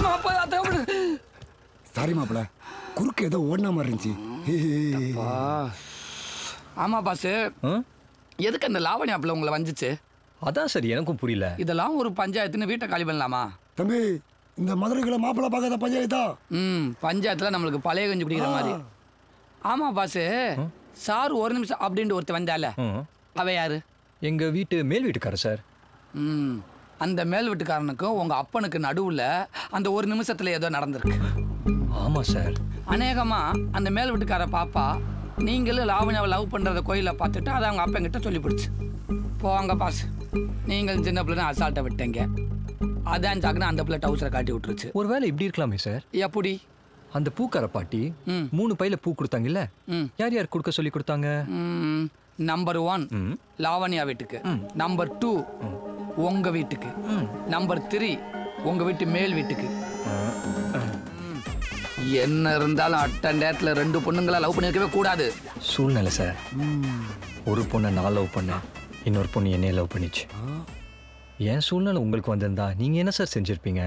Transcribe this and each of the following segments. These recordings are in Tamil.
ஆமா அப்பா அதான் சாரி மாப்பிள குறுக்கு ஏதோ ஓடின மாதிரி இருந்துச்சு ஆமா பாஸ் எதுக்கு அந்த லாவணி ஆப்பில் உங்களை வந்துச்சு அதான் சார் எனக்கும் புரியல இதெல்லாம் ஒரு பஞ்சாயத்துன்னு வீட்டை காலி பண்ணலாமா தம்பி இந்த மதுரைக்குள்ள மாப்பிள பார்க்காத பஞ்சாயத்தா ம் பஞ்சாயத்துல நம்மளுக்கு பழைய கஞ்சி பிடிக்கிற மாதிரி ஆமா பாஸ் சார் ஒரு நிமிஷம் அப்படின்ட்டு ஒருத்தர் வந்தால ம். அவ யாரு எங்க வீட்டு மேல் வீட்டுக்காரர் சார் ம் அந்த மேல் வீட்டுக்காரனுக்கும் உங்க அப்பனுக்கு நடுவுல அந்த ஒரு நிமிஷத்துல ஏதோ நடந்திருக்கு ஆமா சார் அநேகமா அந்த மேல் வீட்டுக்கார பாப்பா நீங்களும் லாவணியாவை லவ் பண்றத கோயில பார்த்துட்டு அதை அவங்க அப்பங்கிட்ட சொல்லி பிடிச்சு போவாங்க பாஸ் நீங்கள் சின்ன பிள்ளை அசால்ட்டை விட்டீங்க அதான் சாக்குன்னு அந்த பிள்ளை டவுசரை காட்டி விட்டுருச்சு ஒருவேளை இப்படி இருக்கலாமே சார் எப்படி அந்த பூக்கார பாட்டி ம். மூணு பையில பூ கொடுத்தாங்கல்ல ம். யார் யார் கொடுக்க சொல்லி கொடுத்தாங்க நம்பர் ஒன் லாவண்யா வீட்டுக்கு நம்பர் டூ உங்க வீட்டுக்கு நம்பர் த்ரீ உங்க வீட்டு மேல் வீட்டுக்கு ம். என்ன இருந்தாலும் அட்ட நேரத்தில் ரெண்டு பொண்ணுங்களா லவ் பண்ணிருக்கவே கூடாது சூழ்நிலை சார் ஒரு பொண்ணை நான் லவ் பண்ணேன் இன்னொரு பொண்ணு என்னைய லவ் பண்ணிச்சு என் சூழ்நிலை உங்களுக்கு வந்திருந்தா நீங்க என்ன சார் செஞ்சிருப்பீங்க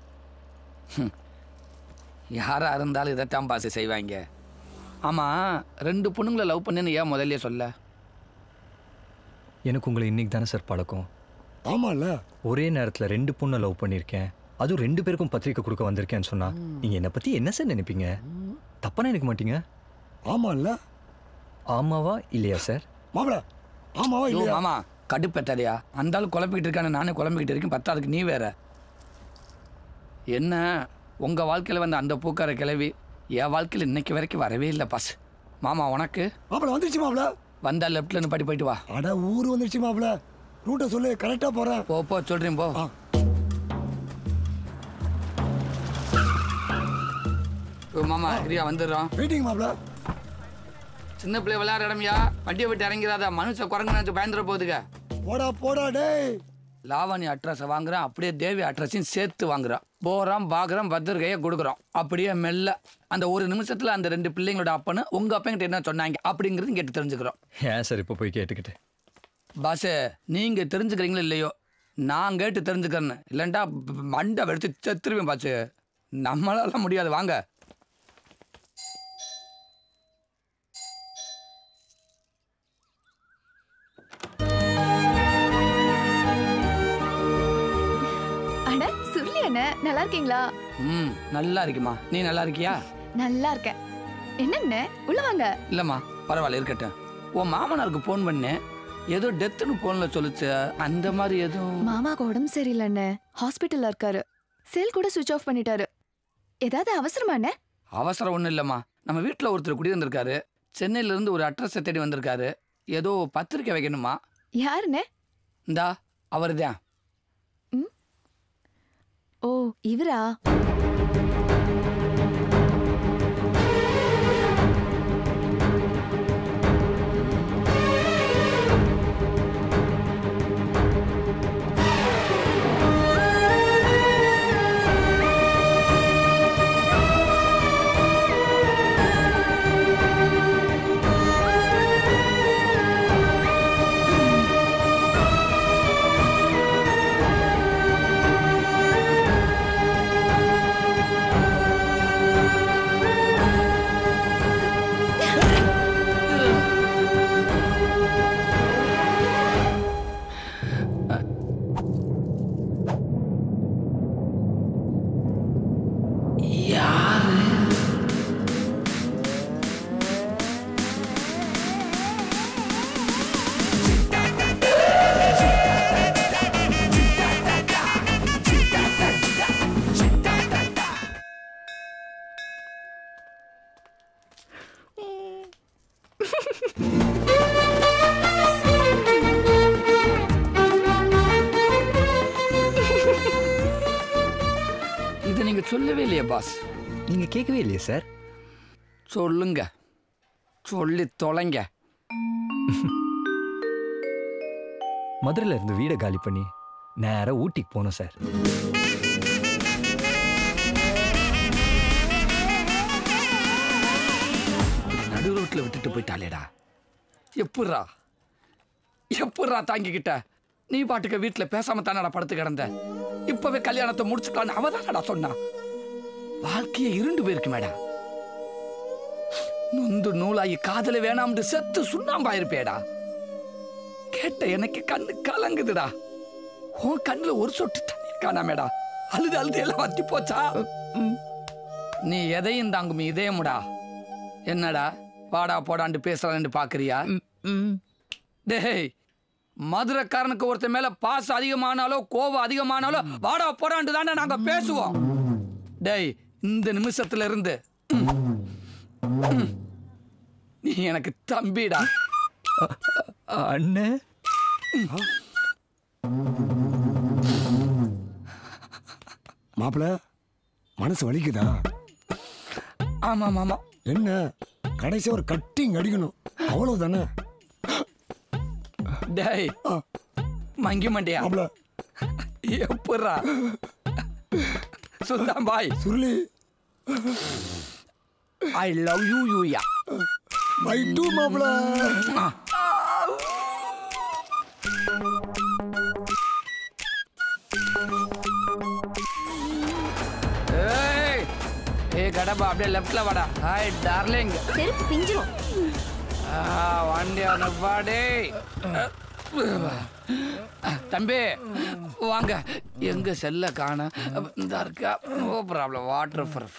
யாரா இருந்தாலும் இதைத்தான் பாசு செய்வாங்க ஆமா ரெண்டு பொண்ணுங்களை லவ் பண்ணேன்னு ஏன் முதல்லயே சொல்ல எனக்கு உங்களை இன்னைக்கு தானே சார் பழக்கம் ஆமால ஒரே நேரத்துல ரெண்டு பொண்ணை லவ் பண்ணியிருக்கேன் அதுவும் ரெண்டு பேருக்கும் பத்திரிக்கை கொடுக்க வந்திருக்கேன்னு சொன்னா நீங்க என்னை பத்தி என்ன சார் நினைப்பீங்க தப்பா நினைக்க மாட்டீங்க ஆமால ஆமாவா இல்லையா சார் மாப்பிள ஆமாவா ஐயோ இல்லையா மாமா கடுப்பெட்டாடியா அந்த ஆள் குழப்பிக்கிட்டு இருக்கானு நானே குழம்பிக்கிட்டு இருக்கேன் பத்தாதுக்கு நீ வேற என்ன உங்க வாழ்க்கையில வந்த அந்த பூக்கார கிளவி என் வாழ்க்கையில் இன்னைக்கு வரைக்கும் வரவே இல்லை பாஸ் மாமா உனக்கு மாப்பிள வந்துருச்சு மாப்பிள வந்தா லெஃப்ட்ல இருந்து படி போயிட்டு வா அட ஊர் வந்துருச்சு மாப்பிள ரூட்டை சொல்லு கரெக்டா போறேன் போ போ சொல்றேன் போ ஆ. ஓ, மாமா இரியா வந்துடுறோம் வெயிட்டிங் மாப்பிள சின்ன பிள்ளை விளையாடுற இடம்யா வண்டியை விட்டு இறங்கிறாத மனுஷ குரங்கு நினைச்சு பயந்துட போகுதுங்க போடா போடா டேய் லாவணி அட்ரஸை வாங்குறான் அப்படியே தேவி அட்ரஸையும் சேர்த்து வாங்குறான் போகிறோம் பார்க்குறோம் பத்திரிகையை கொடுக்குறோம் அப்படியே மெல்ல அந்த ஒரு நிமிஷத்தில் அந்த ரெண்டு பிள்ளைங்களோட அப்பனு உங்கள் அப்பங்கிட்ட என்ன சொன்னாங்க அப்படிங்கிறது கேட்டு தெரிஞ்சுக்கிறோம் ஏன் சார் இப்போ போய் கேட்டுக்கிட்டு பாஸு நீங்கள் தெரிஞ்சுக்கிறீங்களோ இல்லையோ நான் கேட்டு தெரிஞ்சுக்கிறேன்னு இல்லைண்டா ப- மண்டை வெடிச்சு செத்துருவேன் பாச்சு நம்மளால முடியாது வாங்க அட சுருளி அண்ணே நல்லா இருக்கீங்களா ம் நல்லா இருக்குமா நீ நல்லா இருக்கியா நல்லா இருக்கேன் என்னண்ணே உள்ள வாங்க இல்லைம்மா பரவாயில்ல இருக்கட்டும் உன் மாமனாருக்கு ஃபோன் பண்ணேன் ஏதோ டெத்துன்னு ஃபோனில் சொல்லுச்சு அந்த மாதிரி எதுவும் மாமாக்கு உடம்பு சரியில்லைண்ணே ஹாஸ்பிட்டல்ல இருக்காரு செல் கூட சுவிட்ச் ஆஃப் பண்ணிட்டாரு ஏதாவது அவசரமா அண்ணே அவசரம் ஒன்றும் இல்லைம்மா நம்ம வீட்டில் ஒருத்தர் குடியிருந்திருக்காரு சென்னையிலேருந்து ஒரு அட்ரஸை தேடி வந்திருக்காரு ஏதோ பத்திரிக்கை வைக்கணுமா யாருண்ணே இந்தா அவர் தான் ஓ இவரா இது நீங்கள் சொல்லவே இல்லையே பாஸ் நீங்க கேட்கவே இல்லையே சார் சொல்லுங்க சொல்லி தொலைங்க மதுரையில இருந்து வீடை காலி பண்ணி நேரா ஊட்டிக்கு போனோம் சார் நடு ரோட்டில் விட்டுட்டு போயிட்டாலேடா எப்புட்றா எப்புட்றா தாங்கிக்கிட்ட நீ பாட்டுக்கு வீட்டுல பேசாம தானடா படுத்து கிடந்த இப்பவே கல்யாணத்தை முடிச்சுக்கலான்னு அவ தானடா சொன்னா வாழ்க்கையே இருண்டு போயிருக்கு மேடா நொந்து நூலாகி காதல வேணாம்னு செத்து சுண்ணாம்பாயிருப்பேடா கேட்ட எனக்கு கண்ணு கலங்குதுடா உன் கண்ணுல ஒரு சொட்டு தண்ணி காணாமேடா அழுது அழுது எல்லாம் வத்தி போச்சா நீ எதையும் தாங்கும் இதயமுடா என்னடா வாடா போடான்ட்டு பேசுறான்னு பாக்குறியா டேய் மதுரைக்காரனுக்கு ஒருத்தன் மேல பாசம் அதிகமானாலோ கோபம் அதிகமானாலோ வாடா போடான்ட்டு தானே நாங்க பேசுவோம் டேய் இந்த நிமிஷத்துல இருந்து ம், ம், நீ எனக்கு தம்பிடா அண்ணே மாப்பிள மனசு வலிக்குதா ஆமா ஆமா என்ன கடைசி ஒரு கட்டிங் அடிக்கணும் அவ்வளவுதானே டேய் ஆ, மங்கி மண்டியா மாப்பிள எப்பட்றா Sultan Bhai Suruli I love you யூயா ஐ டூ மாப்பிள ஏய் ஏய் கடப்பா அப்படியே லெஃப்ட்ல வாடா ஹாய் டார்லிங் செருப்பு பிஞ்சிரும் வண்டி அனுப்பாடே தம்பி வாங்க எங்க செல்ல காண இந்த இருக்கா நோ ப்ராப்ளம் வாட்டர் ப்ரூஃப்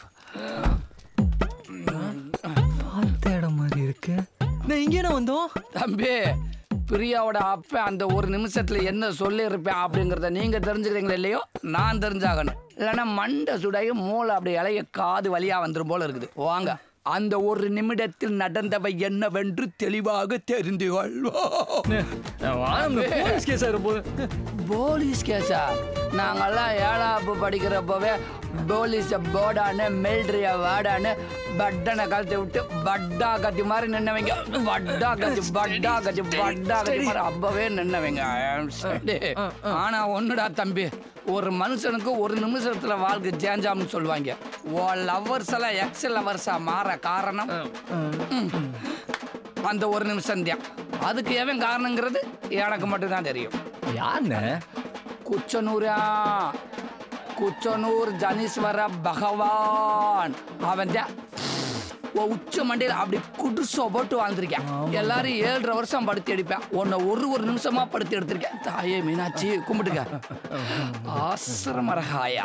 பார்த்த இடம் மாதிரி இருக்கு நான் இங்கே வந்தோம் தம்பி பிரியாவோட அப்ப அந்த ஒரு நிமிஷத்துல என்ன சொல்லியிருப்பேன் அப்படிங்கறத நீங்க தெரிஞ்சுக்கிறீங்களா இல்லையோ நான் தெரிஞ்சாகணும் இல்லைன்னா மண்டை சுடாகி மூளை அப்படி இலைய காது வழியா வந்துரும் போல இருக்குது வாங்க அந்த ஒரு நிமிடத்தில் நடந்தவை என்னவென்று தெளிவாக தெரிந்து கொள்வோம் போலீஸ் கேஸ் ஆகிருப்போது போலீஸ் கேஸா நாங்கெல்லாம் ஏழாப்பு படிக்கிறப்பவே போலீஸ போர்டானு மிலிட்ரிய வாடான்னு பட்டனை கழட்டி விட்டு பட்டா கத்தி மாதிரி நின்னவங்க பட்டா கத்தி பட்டா கத்தி பட்டா கத்தி மாதிரி அப்பவே நின்னவங்க டேய், ஆனா ஒண்ணுடா தம்பி ஒரு மனுஷனுக்கு ஒரு நிமிஷத்துல வாழ்க்கை சேஞ்சாம்னு சொல்லுவாங்க ஓ லவர்ஸ் எல்லாம் எக்ஸ் லவர்ஸா மாற காரணம் ம். அந்த ஒரு நிமிஷம் தான் அதுக்கு எவன் காரணங்கிறது எனக்கு மட்டும்தான் தெரியும் யாருண்ணே குச்சனூரா குச்சனூர் ஜனீஸ்வர பகவான் அவன் தான் உன் உச்ச மண்டையில் அப்படி குடிசோ போட்டு வாழ்ந்திருக்கேன் எல்லாரும் ஏழரை வருஷம் படுத்தி எடுப்பேன் உன்னை ஒரு ஒரு நிமிஷமா படுத்தி எடுத்திருக்கேன் தாயே மீனாட்சி கும்பிட்டுக்க ஆசிரமரகாயா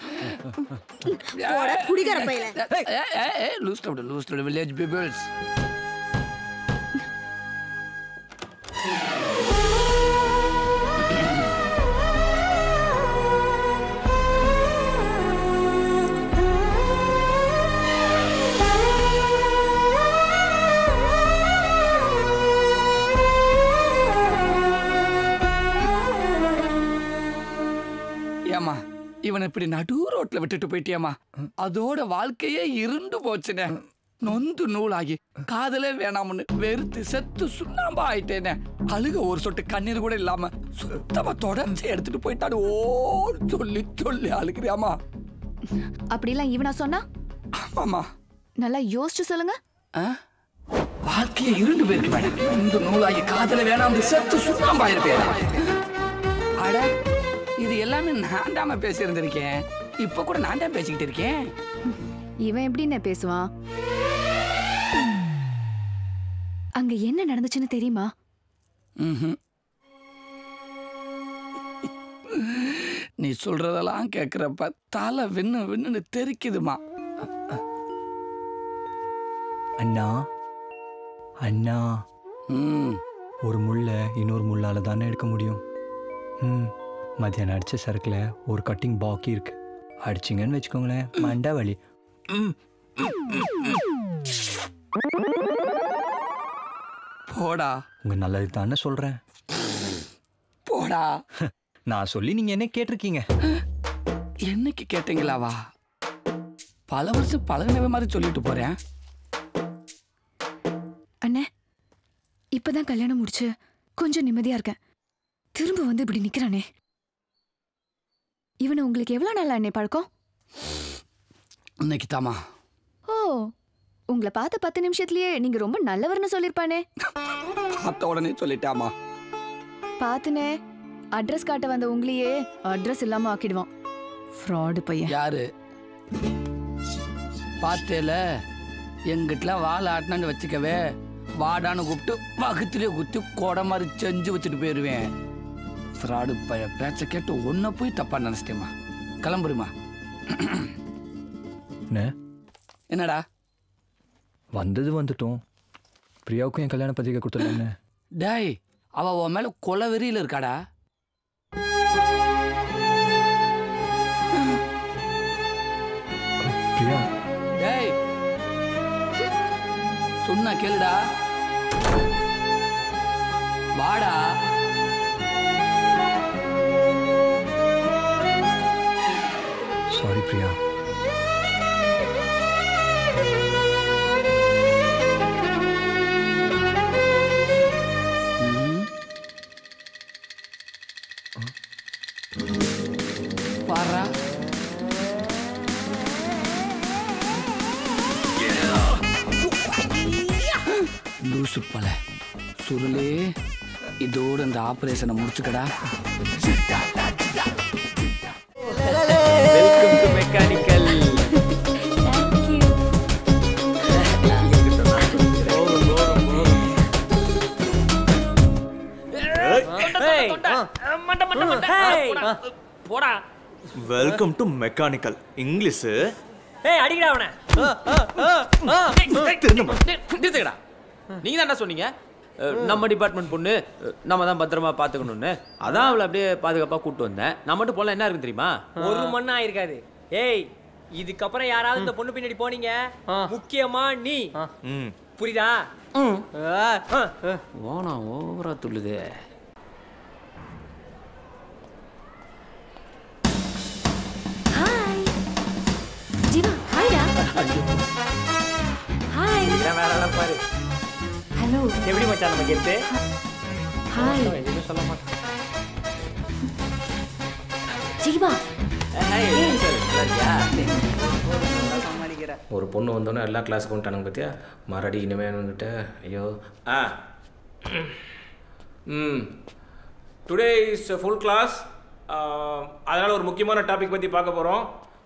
போடா, குடிகார பையல. லூஸ் லூஸ் வில்லேஜ் பீப்புள்ஸ் ஏமா இவனை இப்படி நடு ரோட்ல விட்டுட்டு போயிட்டியாமா அதோட வாழ்க்கையே இருண்டு போச்சுனே நொந்து நூலாகி காதலே வேணாம்னு வெறுத்து செத்து சுண்ணாம்பா ஆயிட்டேனே அழுக ஒரு சொட்டு கண்ணீர் கூட இல்லாம சுத்தமா தொடர்ச்சி எடுத்துட்டு போயிட்டாடு ஓ சொல்லி சொல்லி அழுகிறியாமா அப்படிலாம் இவனா சொன்னா ஆமாமா நல்லா யோசிச்சு சொல்லுங்க ஆ? வாழ்க்கையே இருண்டு போயிருக்கு மேடம் இந்த நூலாகி காதல வேணாம் செத்து சுண்ணாம்பா இருப்பேன் அட இது எல்லாமே நான் தாம பேசி இருந்திருக்கேன் இப்ப கூட நான் தான் பேசிக்கிட்டு இருக்கேன் இவன் எப்படின்னு பேசுவான் அங்க என்ன நடந்துச்சுன்னு தெரியுமா ம்ஹும். நீ சொல்றதெல்லாம் கேக்குறப்ப தலை விண்ணு விண்ணுன்னு தெரிக்குதுமா அண்ணா அண்ணா ம் ஒரு முள்ளை இன்னொரு முள்ளால தானே எடுக்க முடியும் ம் மத்தியானம் அடிச்ச சரக்குல ஒரு கட்டிங் பாக்கி இருக்கு அடிச்சிங்கன்னு வச்சுக்கோங்களேன் மண்டை வலி போடா உங்க நல்லது தானே சொல்றேன் போடா நான் சொல்லி நீங்க என்ன கேட்டிருக்கீங்க என்னைக்கு கேட்டீங்களாவா பல வருஷம் பழகினவே மாதிரி சொல்லிட்டு போறேன் அண்ணே இப்பதான் கல்யாணம் முடிச்சு கொஞ்சம் நிம்மதியா இருக்கேன் திரும்ப வந்து இப்படி நிக்கிறானே இவனை உங்களுக்கு எவ்வளவு நாள் அண்ணே பழக்கம் இன்னைக்கு தாமா ஓ உங்களை பார்த்த பத்து நிமிஷத்துலயே நீங்க ரொம்ப நல்லவர்னு சொல்லிருப்பானே பார்த்த உடனே சொல்லிட்டாமா பாத்துனே அட்ரஸ் காட்ட வந்த உங்களையே அட்ரஸ் இல்லாம ஆக்கிடுவான் ஃப்ராடு பையன் யாரு பார்த்தேல எங்கிட்டலாம் வாழை ஆட்டினான்னு வச்சுக்கவே வாடான்னு கூப்பிட்டு வகுத்துலேயே குத்தி கொடை மாதிரி செஞ்சு வச்சுட்டு போயிடுவேன் ஃப்ராடு பைய பேச்ச கேட்டு ஒன்றை போய் தப்பா நினச்சிட்டேம்மா கிளம்புறிமா என்ன என்னடா வந்தது வந்துட்டோம் பிரியாவுக்கும் என் கல்யாண பத்திரிக்கை கொடுத்துருந்தேன் டேய் அவ உன் மேல கொலை வெறியில இருக்காடா பிரியா டேய் சொன்னா கேளுடா வாடா சாரி பிரியா ம். பாரா லூசு பல சுருளே இதோட இந்த ஆபரேஷனை முடிச்சுக்கடா வெல்கம் டு மெக்கானிக்கல் போடா வெல்கம் டு மெக்கானிக்கல் இங்கிலீஷ் ஏய் அடிக்கடா அவனை திருந்தமா நிறுத்துக்கடா நீங்க தான் என்ன சொன்னீங்க அஹ், நம்ம டிபார்ட்மெண்ட் பொண்ணு அஹ், நம்ம தான் பத்திரமா பாத்துக்கணும்னு அதான் அவளை அப்படியே பாதுகாப்பா கூட்டு வந்தேன் நான் மட்டும் போல என்ன இருக்கு தெரியுமா ஒரு மண்ணா இருக்காது ஏய் இதுக்கப்புறம் யாராவது இந்த பொண்ணு பின்னாடி போனீங்க முக்கியமா நீ ம் புரியுதா ஓனா ஓவரா துள்ளுதே ஹாய் ஜீவா ஹாய்டா ஹாய் இதெல்லாம் வேற ஆளா பாரு ஹலோ எப்படி மச்சான் நம்ம கெத்து ஹாய் எதுவுமே சொல்ல மாட்டான் ஜீவா ஒரு பொண்ணு வந்தோன்னே எல்லா கிளாஸுக்கு வந்துட்டானுங்க பார்த்தியா மறுபடி இனிமேனுங்கிட்ட ஐயோ ஆ ம் டுடே இஸ் ஃபுல் கிளாஸ் அதனால் ஒரு முக்கியமான டாபிக் பற்றி பார்க்க போகிறோம்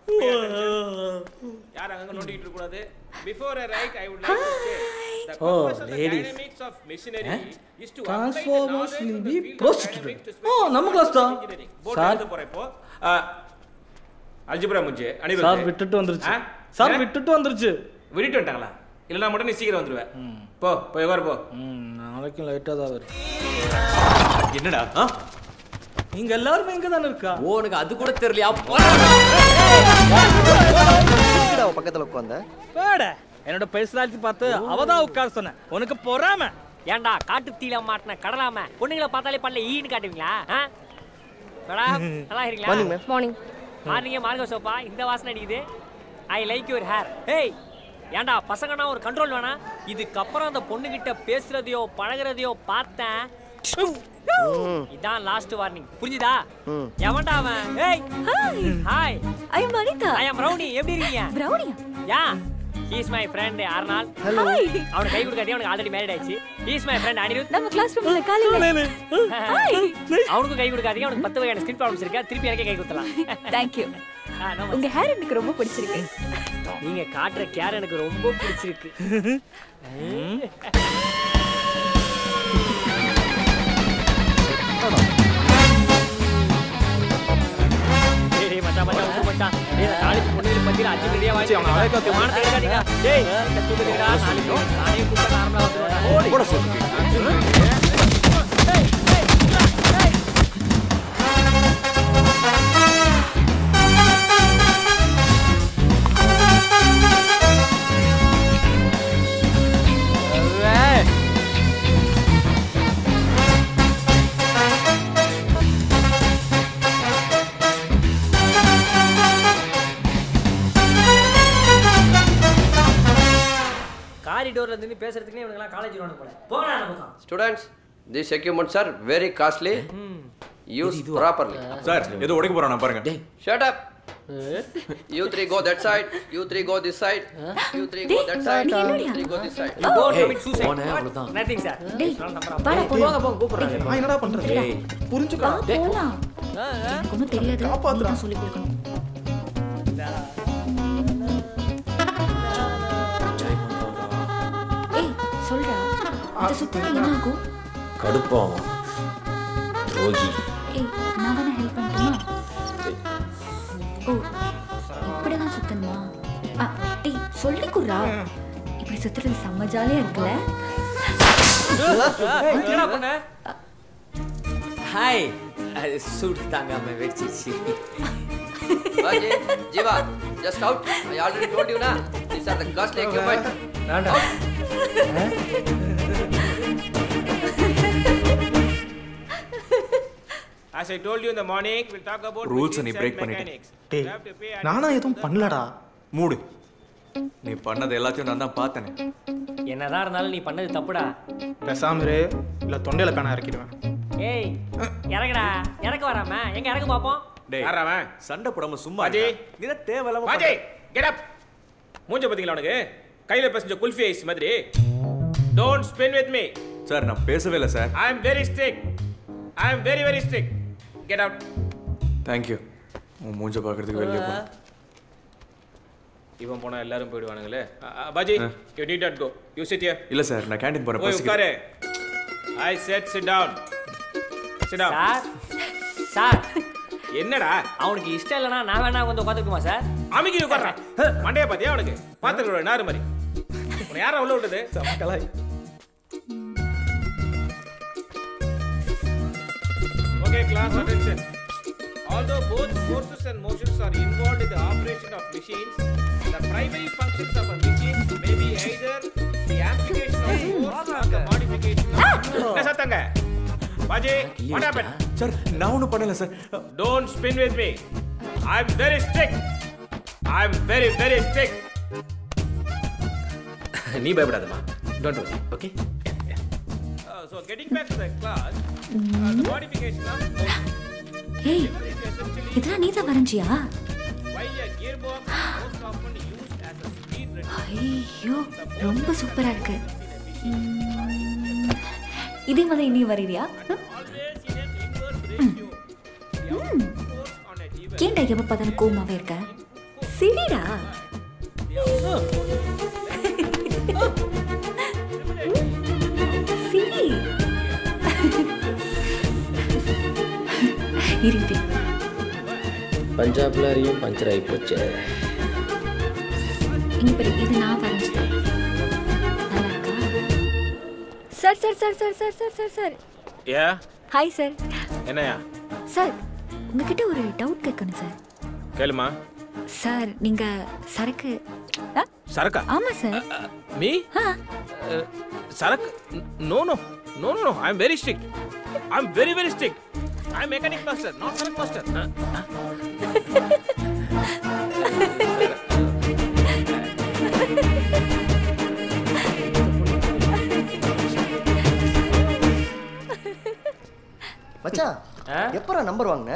யார் அங்கங்க நோண்டிட்டு இருக்க கூடாது before I write I would like to say the purpose of the dynamics of machinery is to Transformers apply the will knowledge be of the field of prostitute. dynamics to Oh, நம்ம class தான். engineering. Board Sir. எழுத போறேன் இப்போ அல்ஜிப்ரா முஜ்ஜே அனிருத் சார் விட்டுட்டு வந்துருச்சு ஆ? சார் என்ன? விட்டுட்டு வந்துருச்சு விட்டுட்டு வந்துட்டாங்களா இல்லைனா மட்டும் நீ சீக்கிரம் வந்துடுவேன் போ போய் உட்காரு போ ம் நாளைக்கும் லைட்டாக தான் வரும் என்னடா ஆ? நீங்க எல்லாருமே இங்க தானே இருக்கா ஓ உனக்கு அது கூட தெரியலையா பக்கத்துல உட்காந்த பேட என்னோட பெர்சனாலிட்டி பார்த்து அவ தான் உட்கார சொன்னேன் உனக்கு பொறாம ஏன்டா காட்டு தீல மாட்டின கடலாம பொண்ணுங்களை பார்த்தாலே பண்ணல ஈன்னு காட்டுவீங்களா ஆ? மேடம் நல்லா இருக்கீங்களா மார்னிங் மார்னிங்கே மார்க சோப்பா இந்த வாசனை அடிக்குது ஐ லைக் யுவர் ஹேர் ஏய் ஏன்டா பசங்கன்னா ஒரு கண்ட்ரோல் வேணாம் இதுக்கப்புறம் அந்த பொண்ணுகிட்ட பேசுறதையோ பழகுறதையோ பார்த்தேன் இதான் லாஸ்ட் வார்னிங் புரிஞ்சுதா எவன்டா அவன் ஏய் hi I am Anitha I am Brownie எப்படி இருக்கீங்க பிரௌனியா yeah he's my friend Arnold hi அவனுக்கு கை கொடுக்காட்டி அவனுக்கு ஆல்ரெடி மேரேட் ஆயிடுச்சு ஹீஸ் மை ஃப்ரெண்ட் அனிருத் நம்ம கிளாஸ் ரூம்ல காலையில ஹாய் அவனுக்கும் கை கொடுக்காதீங்க அவனுக்கு பத்து வகையான ஸ்கின் ப்ராப்ளம்ஸ் இருக்கா திருப்பி எனக்கே கை கொடுத்தலாம் தேங்க் யூ ஆ, no உங்க ஹேர் எனக்கு ரொம்ப பிடிச்சிருக்கு நீங்க காட்டுற கேர் எனக்கு ரொம்ப பிடிச்சிருக்கு டேய், டேய், மச்சான், மச்சான், விட்டு மச்சான். டேய், இந்த college பொண்ணுங்களுக்கு மத்தியில அஞ்சு minute ஏ வாங்கி கொடுத்தீங்க. மானத்தை எடுக்காதீங்க. டேய், இந்த தூக்குதுடா, நாளைக்கு நானே கூப்பிட்டா normal ஆ வந்துருவேன். காரிடோர்ல இருந்து பேசுறதுக்குனே இவனுங்கலாம் காலேஜ் வருவானு போல போங்கடா அந்த பக்கம் students this equipments are very costly use properly sir ஏதோ உடைக்க போறானா பாருங்க shut up You three go that side. You three go this side. You three go that side. நீ என்னடியா? You three go this side. You go Hey, commit suicide. போனேன், அவ்வளவுதான். Nothing, sir. டேய் நான் நம்புறேன். வாடா ஏய், போலாம் வாங்க, போங்க, கூப்பிடுறாங்க. நான் என்னடா பண்றது ஏய், புரிஞ்சுக்கா வா போலாம் எனக்கு ஒன்றும் தெரியாது நீ தான் சொல்லி கொடுக்கணும் ஏய் சொல்றா இந்த சுத்தம் என்ன ஆகும் கடுப்பாகும் துரோகி ஏய் நான் வேணா ஹெல்ப் பண்ணட்டுமா ஓ இப்படிதான் சுத்தணுமா ஆ, டேய் சொல்லி குடுறா இப்படி சுத்துறது செம்ம ஜாலியா இருக்குல்ல ஏய், என்னடா பண்ண ஹாய் அது சூடு தாங்காம வெடிச்சிச்சு Baji, Jiva, just out. I already told you na. These are the ghastly equipment. As I told you in the morning, we'll talk about Rules machines நீ and break பண்ணிட்ட. mechanics. டேய் You have to pay நானா எதுவும் பண்ணலடா மூடு நீ பண்ணது எல்லாத்தையும் நான் தான் பார்த்தேனே என்னதான் இருந்தாலும் நீ பண்ணது தப்புடா பேசாம இரு இல்ல தொண்டையில பேனா இறக்கிடுவேன் ஏய் இறங்குடா இறக்க வராம எங்க இறங்க பாப்போம் டேய் யாரா அவன்? சண்டை போடாம சும்மா பாஜி. இருடா. நீ தான் தேவையில்லாம வாஜே பண்ற. கெட் அப் மூஞ்ச பாத்தீங்களா உனக்கு கையில பேசஞ்ச குல்ஃபி ஐஸ் மாதிரி don't spin with me sir நான் பேசவே இல்லை sir I am very strict I am very very strict get out thank you உன் மூஞ்ச பார்க்கறதுக்கு வெளியே போ இவன் போனா எல்லாரும் போயிடுவானுங்களே uh- uh, Paaji you need not go you sit here இல்ல சார் நான் கேண்டீன் போறேன் போய் உட்காரு பசிக்குது I said sit down sit down sir sir என்னடா அவனுக்கு இஷ்டம் இல்லைனா நான் வேணா வந்து உட்காந்துக்குமா சார் அமைக்கி உட்கார்றான் மண்டைய பாத்தியா அவனுக்கு பாத்துக்கிறோட நாறு மாதிரி உன்னை யாரா உள்ள விட்டது கலாய் Okay, class attention. Although both forces and motions are involved in the operation of machines, the primary functions of a machine may be either the application of force or the modification of. என்ன சத்தங்க பாஜி what happened? சார் நான் ஒன்றும் பண்ணல sir Don't spin with me. I'm very strict. I'm very very strict. நீ பயப்படாதம்மா don't worry okay Uh, so getting back to the class, uh, the modification of motion ஏய் is essentially இதெல்லாம் நீ தான் வரைஞ்சியா why a gearbox is most often used as a speed reducer. ஐயோ ரொம்ப சூப்பரா இருக்கு ம், இதே மாதிரி நீ வரைறியா Always in an inverse ratio. The output force on a given ஏன்டா எப்ப பார்த்தாலும் கோமாவே இருக்க சரிடா சிரி இருக்கு பஞ்சாப்ல அறியும் பஞ்சர் ஆகி போச்சு இங்க பாரு இது நான் வரைஞ்சது நல்லா இருக்கா sir sir sir sir sir sir sir sir Yeah, hi sir என்னையா சார் உங்ககிட்ட ஒரு டவுட் கேட்கணும் சார் கேளுமா சார் நீங்க சரக்கு ஆ? சரக்கா ஆமா சார் மீ ஆ சரக்கு no no no no no I am very strict I am very very strict I am mechanic master not சரக் மாஸ்டர் மச்சான் எப்பரா நம்பர் வாங்கின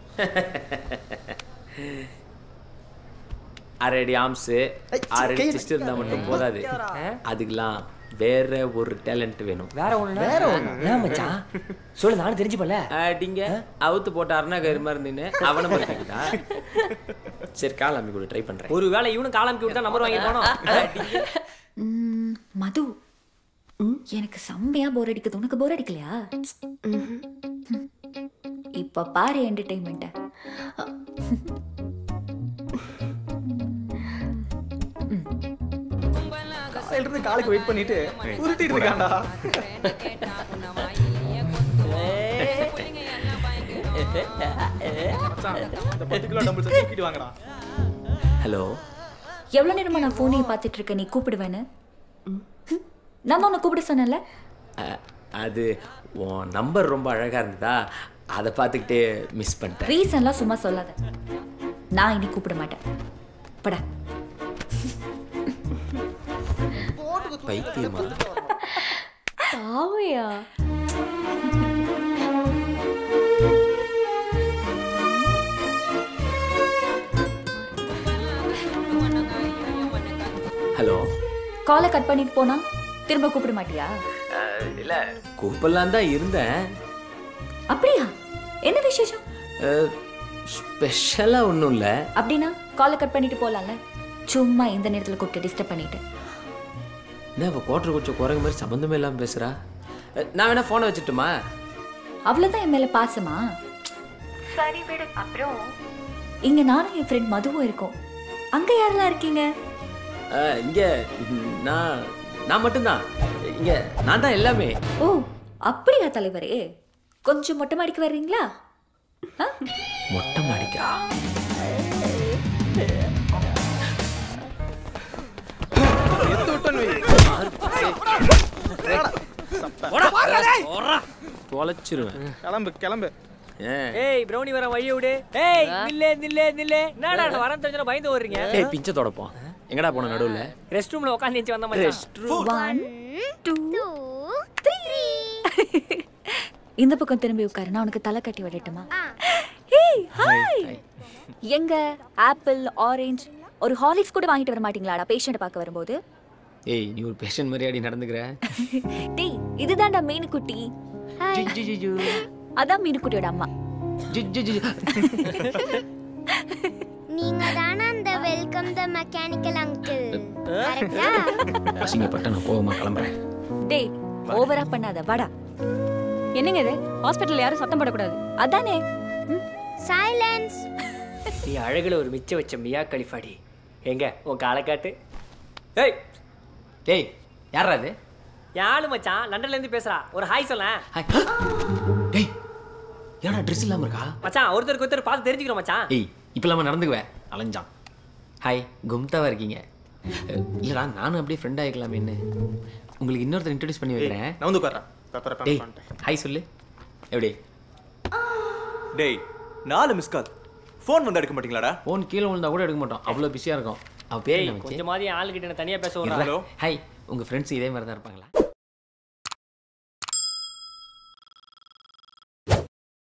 அரை அடி ஆம்ஸு ஐய், ஆறு அடி கையில- செஸ்ட் இருந்தால் மட்டும் போதாது அதுக்கெல்லாம் வேற ஒரு டேலண்ட் வேணும் வேற ஒண்ணு வேற ஒண்ணு என்ன மச்சான் சொல்லு நானும் தெரிஞ்சுப்பல அடிங்க அவுத்து போட்ட அருணா கயிறு மாதிரி இருந்தீன்னு அவனை பார்த்துக்கிட்டா சரி கால் அம்மி கூட ட்ரை பண்ணுறேன் ஒருவேளை இவனும் காலம் விட்டு தான் நம்பர் வாங்கி போனோம் ம், மது எனக்கு செம்மையா போர் அடிக்குது உனக்கு போர் அடிக்கலையா ம். இப்ப பாரு என்டர்டைன்மெண்ட்ட காலையில இருந்து காலுக்கு வெயிட் பண்ணிட்டு உருட்டிட்டு இருக்கான்டா மச்சான், இந்த பத்து கிலோ டம்பிள்ஸ் தூக்கிட்டு வாங்கடா ஹலோ எவ்வளவு நேரமா நான் போனே பார்த்துட்டு இருக்க நீ கூப்பிடுவேன்னு ம். நான் தான் உன்னை கூப்பிட சொன்னேன்ல அது உன் நம்பர் ரொம்ப அழகா இருந்ததா அதை பார்த்துக்கிட்டே மிஸ் பண்ணிட்டேன் ரீசன்லாம் சும்மா சொல்லாத நான் இனி கூப்பிட மாட்டேன் படா பைத்தியமா தாவையா ஹலோ காலை கட் பண்ணிட்டு போனா திரும்ப கூப்பிட மாட்டியா இல்ல கூப்பிடலாம் தான் இருந்தேன் அப்படியா என்ன விசேஷம் ஸ்பெஷலா ஒன்றும் இல்லை அப்படின்னா காலை கட் பண்ணிட்டு போலாம்ல சும்மா இந்த நேரத்துல கூப்பிட்டு டிஸ்டர்ப் பண்ணிட்டு என்ன இப்போ கோட்டர் குச்ச குரங்கு மாதிரி சம்மந்தமே இல்லாமல் பேசுறா அஹ், நான் வேணா ஃபோனை வச்சுட்டுமா அவ்வளவுதான் என் மேல பாசமா சரி விடு அப்புறம் இங்க நானும் என் ஃப்ரெண்ட் மதுவும் இருக்கோம் அங்க யாரெல்லாம் இருக்கீங்க அஹ், இங்க நான் நான் மட்டும்தான் இங்க நான் தான் எல்லாமே ஓ அப்படியா தலைவரே கொஞ்சம் மொட்டை மாடிக்கு வர்றீங்களா ஆ? மொட்டை மாடிக்கா தொலைச்சிருவேன் கிளம்பு கிளம்பு ஏன் ஏய் பிரௌனி வர வழிய விடு ஏய் நில்லே நில்லே நில்லே என்னடா நான் வரேன் தெரிஞ்சா பயந்து ஓடுறீங்க ஏய் பிஞ்ச தொடப்போம் எங்கடா போன நடுவுல ரெஸ்ட் ரூம்ல உட்காந்து வந்த Rest மாதிரி One, two, three. இந்த பக்கம் திரும்பி உட்காரு நான் உனக்கு தலை கட்டி விடட்டுமா ஹேய் ஹாய் எங்க ஆப்பிள் ஆரஞ்சு ஒரு ஹார்லிக்ஸ் கூட வாங்கிட்டு வர மாட்டீங்களாடா பேஷண்ட் பார்க்க வரும்போது ஏய் நீ ஒரு பேஷன் மாதிரி அடி நடந்துக்கிற டேய் இதுதான்டா மீனுக்குட்டி ஜி, ஜி, ஜி, ஜி. அதான் மீனுக்குட்டியோட அம்மா ஜி, ஜி, ஜி. நீங்க தானே அந்த வெல்கம் த மெக்கானிக்கல் அங்கிள் கரெக்டா அசிங்கப்பட்ட நான் கோவமா கிளம்புறேன் டேய் ஓவரா பண்ணாத வாடா என்னங்க இது ஹாஸ்பிட்டல் யாரும் சத்தம் போடக்கூடாது அதானே சைலன்ஸ் நீ அழகுல ஒரு மிச்ச வச்ச மியா கலிஃபாடி எங்க உன் காலை காட்டு ஏய் டேய் யாரா அது என் ஆளு மச்சான் லண்டன்ல இருந்து பேசுறா ஒரு ஹாய் சொல்ல டேய் ஏடா ட்ரெஸ் இல்லாம இருக்கா மச்சான் ஒருத்தருக்கு ஒருத்தர் பார்த்து தெரிஞ்சுக்கிறோம் மச்சான் ஏய் இப்போ இல்லாம நடந்துக்குவேன் அலைஞ்சான் ஹாய் கும்தாவா இருக்கீங்க அஹ், இல்லடா நானும் அப்படியே ஃப்ரெண்ட் ஆகிக்கலாமேன்னு உங்களுக்கு இன்னொருத்தர் இன்ட்ரடியூஸ் பண்ணி வைக்கிறேன் நான் வந்து உட்கார்றேன் பெப்பர் டேய் ஹாய் சொல்லு எப்படி டேய் நாலு மிஸ் கால் ஃபோன் வந்து எடுக்க மாட்டீங்களாடா ஃபோன் கீழே விழுந்தா கூட எடுக்க மாட்டோம் அவ்வளோ பிஸியாக இருக்கும் அவ பேர் ஏய் என்ன மச்சி? கொஞ்சமாவது என் ஆளுகிட்ட என்ன தனியா பேச இருடா. விடுறா ஹாய் உங்க ஃப்ரெண்ட்ஸ் இதே மாதிரி தான் இருப்பாங்களா